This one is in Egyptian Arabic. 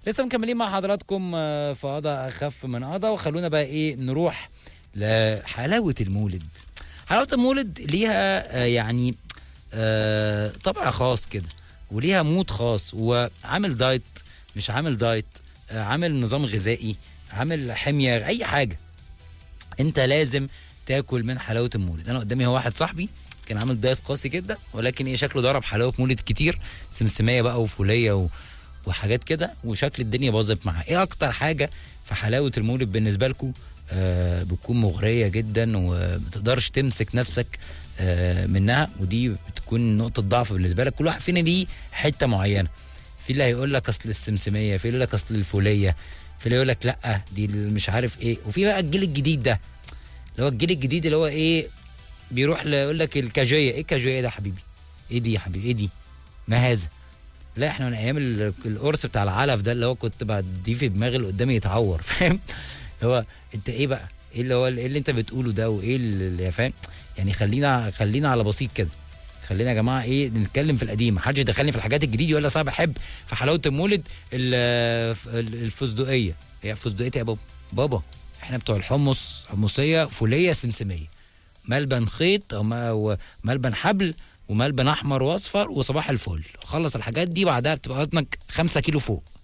لسه مكملين مع حضراتكم آه، في قضاء اخف من قضاء وخلونا بقى ايه نروح لحلاوه المولد حلاوه المولد ليها آه، يعني آه، طبع خاص كده وليها مود خاص وعامل دايت مش عامل دايت آه، عامل نظام غذائي عامل حميه اي حاجه انت لازم تاكل من حلاوه المولد انا قدامي هو واحد صاحبي كان عامل دايت قاسي جدا ولكن ايه شكله ضرب حلاوه مولد كتير سمسميه بقى وفوليه و... وحاجات كده وشكل الدنيا باظت معاه ايه اكتر حاجه في حلاوه المولد بالنسبه لكم آه بتكون مغريه جدا ومتقدرش تمسك نفسك آه منها ودي بتكون نقطه ضعف بالنسبه لك كل واحد فينا ليه حته معينه في اللي هيقول لك اصل السمسميه في اللي يقول لك اصل الفوليه في اللي يقول لك لا دي مش عارف ايه وفي بقى الجيل الجديد ده اللي هو الجيل الجديد اللي هو ايه بيروح ل- يقول لك الكاجيه ايه الكاجيه ده يا حبيبي ايه دي يا حبيبي ايه دي ما هذا لا احنا من ايام ال- القرص بتاع العلف ده اللي هو كنت بديه في دماغي اللي قدامي يتعور فاهم اللي هو انت ايه بقى ايه اللي هو ايه اللي انت بتقوله ده وايه اللي فاهم يعني خلينا خلينا على بسيط كده خلينا يا جماعه ايه نتكلم في القديم محدش يدخلني في الحاجات الجديده يقول لي أصل انا بحب في حلاوه المولد ال- ال- الفستقيه هي فستقيه يا بابا بابا احنا بتوع الحمص حمصيه فوليه سمسميه ملبن خيط او ما- و- ملبن حبل وملبن احمر واصفر وصباح الفل خلص الحاجات دي بعدها بتبقى وزنك 5 كيلو فوق